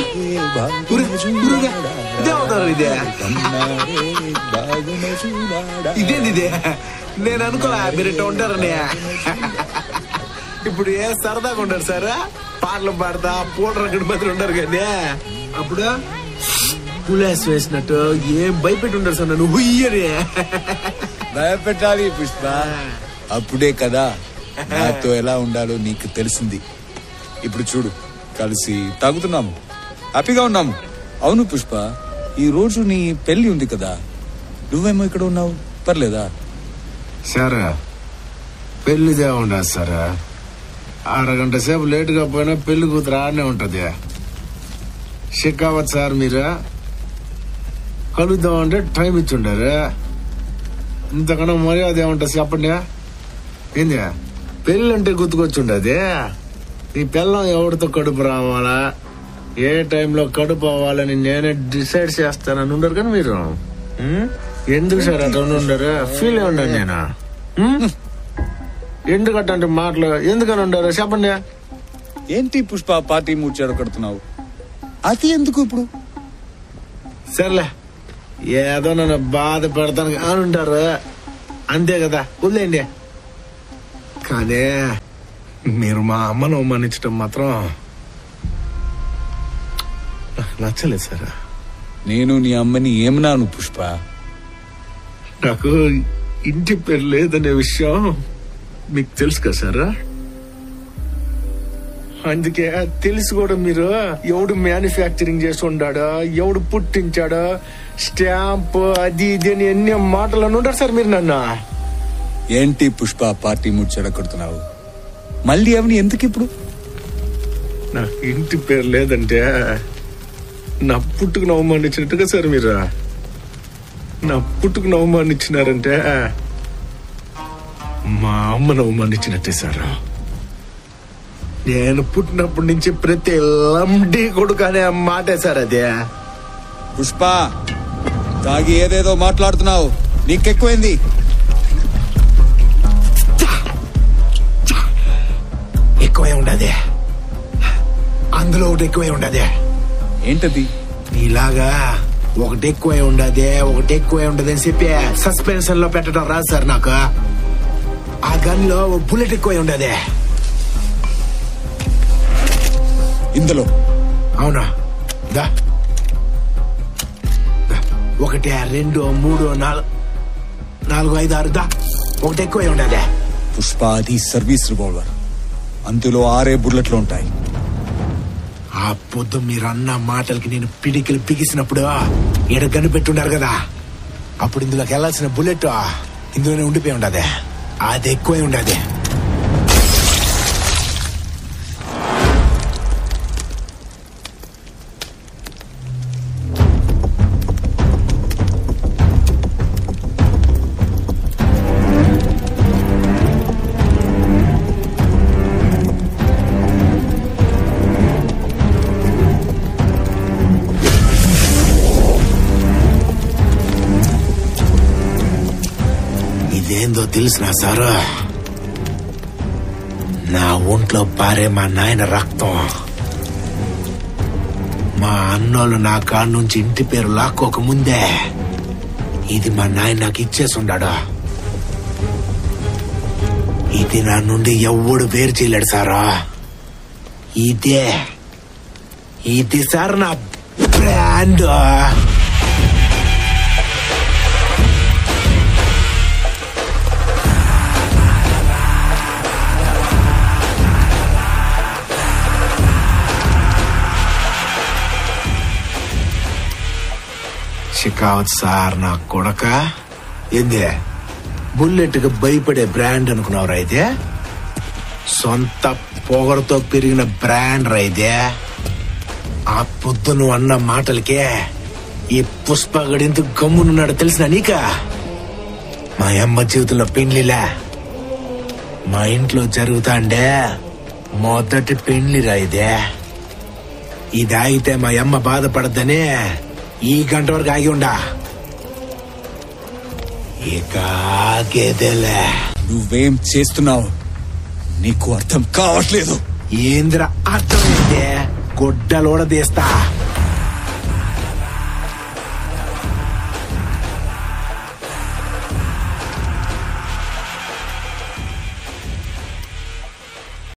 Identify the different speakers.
Speaker 1: ఉరి, ఉరిగా. ఇదే అవుతారు ఇదే ఇదేంది ఇదే నేను అనుకోలే మీరు ఇట్లా ఉంటారని ఇప్పుడు ఏ సరదాగా ఉంటారు సార్ పాటలు పాడతా పూట రకడి మధ్య ఉండరు కానీ అప్పుడు పులేస్ వేసినట్టు ఏం భయపెట్టి ఉంటారు సార్ నన్ను హుయ్యని
Speaker 2: భయపెట్టాలి పుష్ప అప్పుడే కదా నాతో ఎలా ఉండాలో నీకు తెలిసింది ఇప్పుడు చూడు కలిసి తాగుతున్నాము హ్యాపీగా ఉన్నాము అవును పుష్ప ఈ రోజు నీ పెళ్లి ఉంది కదా నువ్వేమో ఇక్కడ ఉన్నావు పర్లేదా
Speaker 1: సార్ పెళ్లిదే ఉండదు సార్ అరగంట సేపు లేటుగా పోయినా పెళ్లి కూతురు ఆడనే ఉంటది షికావత్ సార్ మీరు కలుద్దామంటే టైం ఇచ్చి ఉండారు ఇంతకన్నా మర్యాద ఏముంటుంది చెప్పండి ఏంది పెళ్ళి అంటే గుర్తుకొచ్చి ఉండదు ఈ పిల్లం ఎవరితో కడుపు రావాలా ఏ టైంలో కడుపు అవ్వాలని నేనే డిసైడ్ చేస్తానని ఉండరు కానీ మీరు ఉం? ఎందుకు సార్ అట్లా ఉండరు ఫీల్ అయి ఉండను నేను ఉం? ఎందుకు అట్లాంటి మాటలు ఎందుకని ఉండరు చెప్పండి
Speaker 2: ఏంటి పుష్ప పార్టీ మూడ్చాడు కడుతున్నావు అది ఎందుకు ఇప్పుడు
Speaker 1: సర్లే ఏదో నన్ను బాధ పెడతాను అని ఉంటారు అంతే కదా వదిలేండి కానీ మీరు మా అమ్మను అవమానించడం మాత్రం నాకు నచ్చలేదు సార్
Speaker 2: నేను నీ అమ్మని ఏమన్నాను పుష్ప
Speaker 1: నాకు ఇంటి పేరు లేదనే విషయం మీకు తెలుసు కదా సార్ అందుకే తెలిసి కూడా మీరు ఎవడు మ్యానుఫ్యాక్చరింగ్ చేసి ఉండాడో ఎవడు పుట్టించాడో స్టాంప్ అది ఇది అని ఎన్ని మాటలు అని ఉంటారు సార్ మీరు నన్ను
Speaker 2: ఏంటి పుష్ప పార్టీ మూడ్చాడు కడుతున్నావు మళ్ళీ అవని ఎందుకు ఇప్పుడు
Speaker 1: నాకు ఇంటి పేరు లేదంటే నా పుట్టుకుని అవమానించినట్టుగా సార్ మీరు నా పుట్టుకుని అవమానించినారంటే మా అమ్మను అవమానించినట్టే సార్ నేను పుట్టినప్పటి నుంచి ప్రతి లండి కొడుకు అనే మాటే సార్ అదే
Speaker 2: పుష్ప తాగి ఏదేదో మాట్లాడుతున్నావు నీకెక్కువైంది
Speaker 1: ఎక్కువే ఉండదే అందులో ఒకటి ఎక్కువే ఉండదే
Speaker 2: ఏంటది
Speaker 1: ఇలాగా ఒకటి ఎక్కువే ఉండదే ఒకటి ఎక్కువే ఉండదు అని చెప్పి సస్పెన్షన్ లో పెట్టడం రాదు సార్ నాకు ఆ గన్ లో ఓ బుల్లెట్ ఎక్కువే ఉండదే
Speaker 2: ఇందులో
Speaker 1: అవునా దా దా. ఒకటి రెండు మూడు నాలుగు నాలుగు ఐదు ఆరు దా ఒకటి ఎక్కువే ఉండదే
Speaker 2: పుష్ప అది సర్వీస్ రివాల్వర్ అందులో ఆరే బుల్లెట్లు ఉంటాయి
Speaker 1: ఆ పొద్దు మీరు అన్న మాటలకి నేను పిడికిలు బిగిసినప్పుడు ఈడ కనిపెట్టున్నారు కదా అప్పుడు ఇందులోకి వెళ్ళాల్సిన బుల్లెట్ ఇందులోనే ఉండిపోయి ఉండదే అది ఎక్కువై ఉండదే ఇదేందో తెలిసిన సారు నా ఒంట్లో పారే మా నాయన రక్తం మా అన్నోళ్ళు నా కాడ నుంచి ఇంటి పేరు లాక్కోక ముందే ఇది మా నాయన నాకు ఇచ్చేసి ఉండాడు ఇది నా నుండి ఎవ్వడు వేరు చేయలేడు సారా ఇదే ఇది సార్ నా బ్రాండ్ షికావత్ సార్ నా కొడక ఏంది బుల్లెట్ కి భయపడే బ్రాండ్ అనుకున్నావురా అయితే సొంత పొగరతో పెరిగిన బ్రాండ్ రా ఇదే ఆ పొద్దు నువ్వు అన్న మాటలకే ఈ పుష్పగడింత గమ్మునున్నాడు తెలిసిన నీక మా అమ్మ జీవితంలో పెళ్లిలా మా ఇంట్లో జరుగుతాండే మొదటి పెళ్లిరా ఇదే ఇది ఆగితే మా అమ్మ బాధపడద్దని ఈ గంట వరకు ఆగి ఉండా ఇక ఆగేదేలే
Speaker 2: నువ్వేం చేస్తున్నావు నీకు అర్థం కావట్లేదు
Speaker 1: ఏంద్ర అర్థమైందే గొడ్డలోడ తీస్తా